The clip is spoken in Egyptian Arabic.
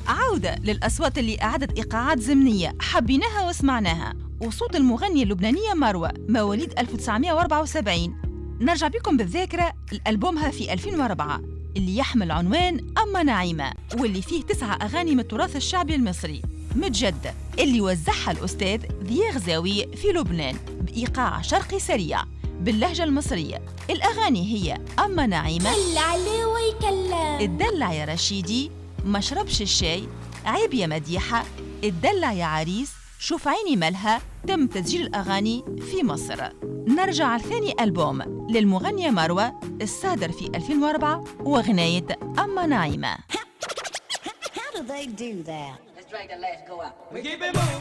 عودة للأصوات اللي أعادت إيقاعات زمنية حبيناها وسمعناها وصوت المغنية اللبنانية مروة مواليد 1974 نرجع بكم بالذاكرة لألبومها في 2004 اللي يحمل عنوان أما نعيمة واللي فيه تسعة أغاني من التراث الشعبي المصري متجدد اللي وزعها الأستاذ ذي غزاوي في لبنان بإيقاع شرقي سريع باللهجة المصرية الأغاني هي أما نعيمة دلع لي ويكلم اتدلع يا رشيدي مشربش الشاي عيب يا مديحة اتدلع يا عريس شوف عيني مالها تم تسجيل الأغاني في مصر نرجع على ثاني ألبوم للمغنية مروة الصادر في 2004 وغناية أما نعيمة How do they do that? Let's drag the last go out.